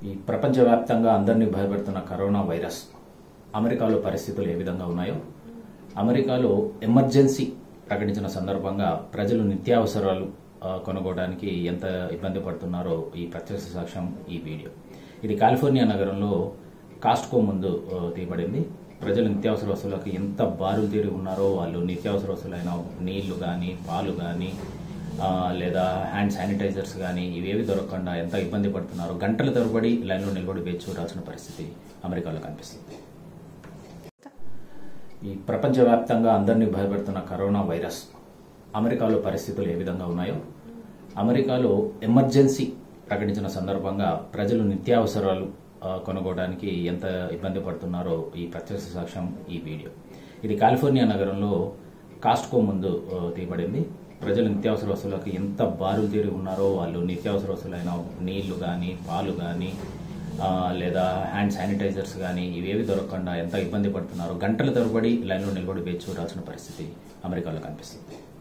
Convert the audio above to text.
ఈ ప్రపంచవ్యాప్తంగా అందరినీ భయపెడుతున్న కరోనా వైరస్ అమెరికాలో పరిస్థితులు ఏ విధంగా ఉన్నాయో అమెరికాలో ఎమర్జెన్సీ ప్రకటించిన సందర్భంగా ప్రజలు నిత్యావసరాలు ఆ, కొనుక్కోవడానికి ఎంత ఇబ్బంది పడుతున్నారో ఈ ప్రత్యక్ష సాక్ష్యం ఈ వీడియో ఇది కాలిఫోర్నియా నగరంలో కాస్ట్కో ముందు ఆ, తీయబడింది ప్రజలు నిత్యావసర వస్తువులకు ఎంత బారులు తీరి ఉన్నారో వాళ్ళు నిత్యావసర వస్తువులైన నీళ్లు కానీ పాలు కానీ ఆ, లేదా హ్యాండ్ శానిటైజర్స్ కానీ ఇవేవి దొరకకుండా ఎంత ఇబ్బంది పడుతున్నారో గంటల తరబడి లైన్లో నిలబడి వేచి చూడాల్సిన పరిస్థితి అమెరికాలో కనిపిస్తుంది ఈ ప్రపంచవ్యాప్తంగా అందరినీ భయపెడుతున్న కరోనా వైరస్ అమెరికాలో పరిస్థితులు ఏ విధంగా ఉన్నాయో అమెరికాలో ఎమర్జెన్సీ ప్రకటించిన సందర్భంగా ప్రజలు నిత్యావసరాలు ఆ, కొనుక్కోవడానికి ఎంత ఇబ్బంది పడుతున్నారో ఈ ప్రత్యక్ష సాక్ష్యం ఈ వీడియో ఇది కాలిఫోర్నియా నగరంలో కాస్ట్కో ముందు ఆ, తీయబడింది ప్రజలు నిత్యావసర వస్తువులకు ఎంత బారులు తీరి ఉన్నారో వాళ్ళు నిత్యావసర వస్తువులైన నీళ్లు కానీ పాలు కానీ ఆ, లేదా హ్యాండ్ శానిటైజర్స్ కానీ ఇవేవి దొరకకుండా ఎంత ఇబ్బంది పడుతున్నారో గంటల తరబడి లైన్లో నిలబడి వేచి చూడాల్సిన పరిస్థితి అమెరికాలో కనిపిస్తుంది